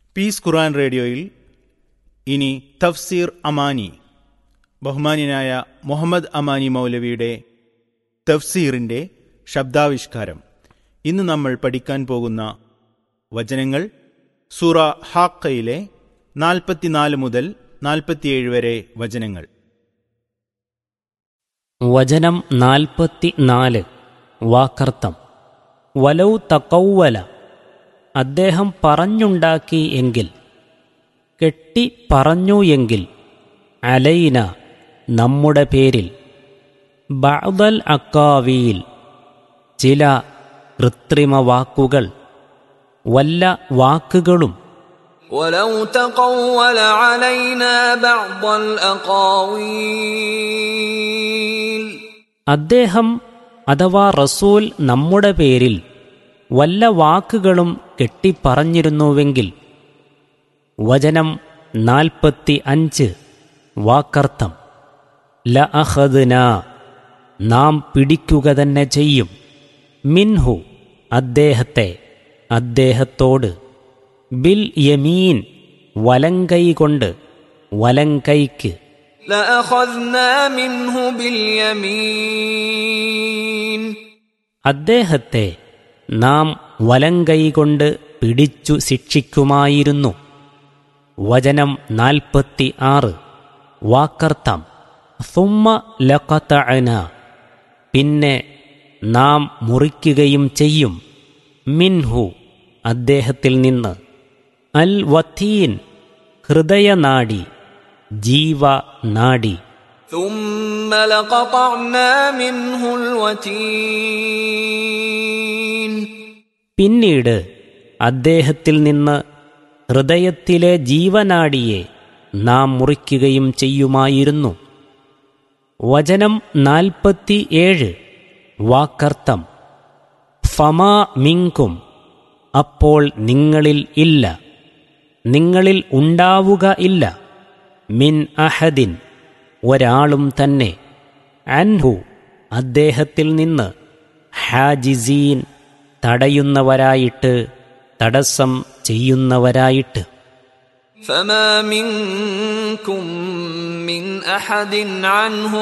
piece ഖുറാൻ റേഡിയോയിൽ ഇനി തഫ്സീർ അമാനി ബഹുമാന്യനായ മുഹമ്മദ് അമാനി മൗലവിയുടെ തഫ്സീറിൻ്റെ ശബ്ദാവിഷ്കാരം ഇന്ന് നമ്മൾ പഠിക്കാൻ പോകുന്ന വചനങ്ങൾ സൂറ ഹാക്കയിലെ നാൽപ്പത്തിനാല് മുതൽ നാൽപ്പത്തിയേഴ് വരെ വചനങ്ങൾ വചനം നാൽപ്പത്തി നാല് വാക്കർത്ഥം വലൗ തക്കൗവല അദ്ദേഹം പറഞ്ഞുണ്ടാക്കി എങ്കിൽ കെട്ടി പറഞ്ഞു എങ്കിൽ അലൈന നമ്മുടെ പേരിൽ ബഅദൽ അക്കാവിയിൽ ചില കൃത്രിമ വാക്കുകൾ വല്ല വാക്കുകളും ولو تقول علينا بعض الأقاويل അദ്ദേഹം അഥവാ റസൂൽ നമ്മുടെ പേരിൽ വല്ല വാക്കുകളും കെട്ടിപ്പറഞ്ഞിരുന്നുവെങ്കിൽ വചനം നാൽപ്പത്തി അഞ്ച് വാക്കർത്ഥം ല അഹദ്ന നാം പിടിക്കുക തന്നെ ചെയ്യും മിൻഹു അദ്ദേഹത്തെ അദ്ദേഹത്തോട് ബിൽ യമീൻ വലങ്കൈ കൊണ്ട് വലങ്കൈക്ക് لأخذنا منه باليمين അദ്ദേഹത്തെ നാം വലങ്കൈ കൊണ്ട് പിടിച്ചു ശിക്ഷിക്കുമായിരുന്നു വചനം നാൽപ്പത്തി ആറ് വാക്കർത്ഥം സുമ്മ ലഖതഅന പിന്നെ നാം മുറിക്കുകയും ചെയ്യും മിൻഹു അദ്ദേഹത്തിൽ നിന്ന് അൽ വത്തീൻ ഹൃദയനാടി ജീവനാടി ثم لقطعنا منه الوتين പിന്നീട് അദ്ദേഹത്തിൽ നിന്ന് ഹൃദയത്തിലെ ജീവനാടിയെ നാം മുറിക്കുകയും ചെയ്യുമായിരുന്നു വചനം നാൽപ്പത്തിയേഴ് വാക്കർത്ഥം ഫമാ മിങ്കും അപ്പോൾ നിങ്ങളിൽ ഇല്ല നിങ്ങളിൽ ഉണ്ടാവുക ഇല്ല മിൻ അഹദിൻ ഒരാളും തന്നെ അൻഹു അദ്ദേഹത്തിൽ നിന്ന് ഹാജിസീൻ തടയുന്നവരായിട്ട് തടസ്സം ചെയ്യുന്നവരായിട്ട് فما منكم من أحد عنه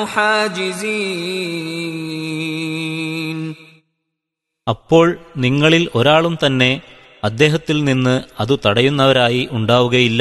حاجزين അപ്പോൾ നിങ്ങളിൽ ഒരാളും തന്നെ അദ്ദേഹത്തിൽ നിന്ന് അതു തടയുന്നവരായി ഉണ്ടാവുകയില്ല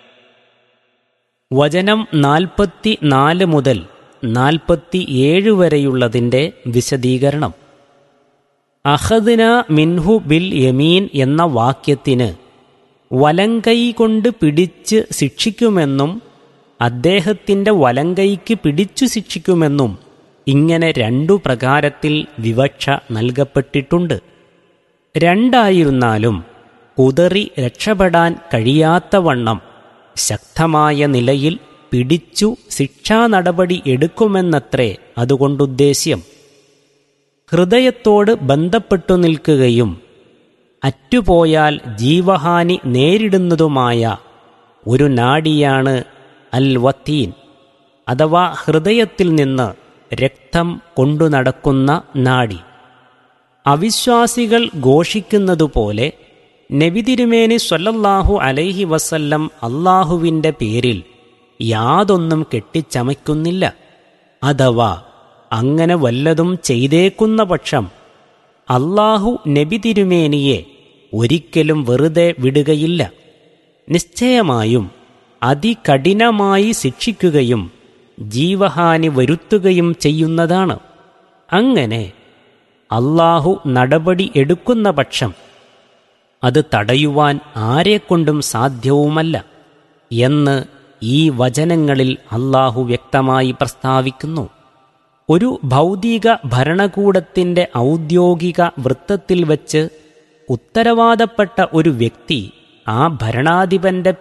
വചനം നാൽപ്പത്തി നാല് മുതൽ നാൽപ്പത്തിയേഴ് വരെയുള്ളതിൻ്റെ വിശദീകരണം അഹദിന മിൻഹു ബിൽ യമീൻ എന്ന വാക്യത്തിന് വലങ്കൈ കൊണ്ട് പിടിച്ച് ശിക്ഷിക്കുമെന്നും അദ്ദേഹത്തിൻ്റെ വലങ്കൈക്ക് പിടിച്ചു ശിക്ഷിക്കുമെന്നും ഇങ്ങനെ രണ്ടു പ്രകാരത്തിൽ വിവക്ഷ നൽകപ്പെട്ടിട്ടുണ്ട് രണ്ടായിരുന്നാലും കുതറി രക്ഷപ്പെടാൻ കഴിയാത്തവണ്ണം ശക്തമായ നിലയിൽ പിടിച്ചു ശിക്ഷാ നടപടി എടുക്കുമെന്നത്രേ അതുകൊണ്ടുദ്ദേശ്യം ഹൃദയത്തോട് ബന്ധപ്പെട്ടു നിൽക്കുകയും അറ്റുപോയാൽ ജീവഹാനി നേരിടുന്നതുമായ ഒരു നാഡിയാണ് അൽ വത്തീൻ അഥവാ ഹൃദയത്തിൽ നിന്ന് രക്തം കൊണ്ടു നടക്കുന്ന നാഡി അവിശ്വാസികൾ ഘോഷിക്കുന്നതുപോലെ നബിതിരുമേനി സ്വല്ലല്ലാഹു അലൈഹി വസല്ലം അള്ളാഹുവിൻ്റെ പേരിൽ യാതൊന്നും കെട്ടിച്ചമയ്ക്കുന്നില്ല അഥവാ അങ്ങനെ വല്ലതും ചെയ്തേക്കുന്ന പക്ഷം അള്ളാഹു നബി തിരുമേനിയെ ഒരിക്കലും വെറുതെ വിടുകയില്ല നിശ്ചയമായും അതികഠിനമായി ശിക്ഷിക്കുകയും ജീവഹാനി വരുത്തുകയും ചെയ്യുന്നതാണ് അങ്ങനെ അള്ളാഹു നടപടി എടുക്കുന്ന പക്ഷം അത് തടയുവാൻ ആരെക്കൊണ്ടും സാധ്യവുമല്ല എന്ന് ഈ വചനങ്ങളിൽ അള്ളാഹു വ്യക്തമായി പ്രസ്താവിക്കുന്നു ഒരു ഭൗതിക ഭരണകൂടത്തിൻ്റെ ഔദ്യോഗിക വൃത്തത്തിൽ വച്ച് ഉത്തരവാദപ്പെട്ട ഒരു വ്യക്തി ആ ഭരണാധിപന്റെ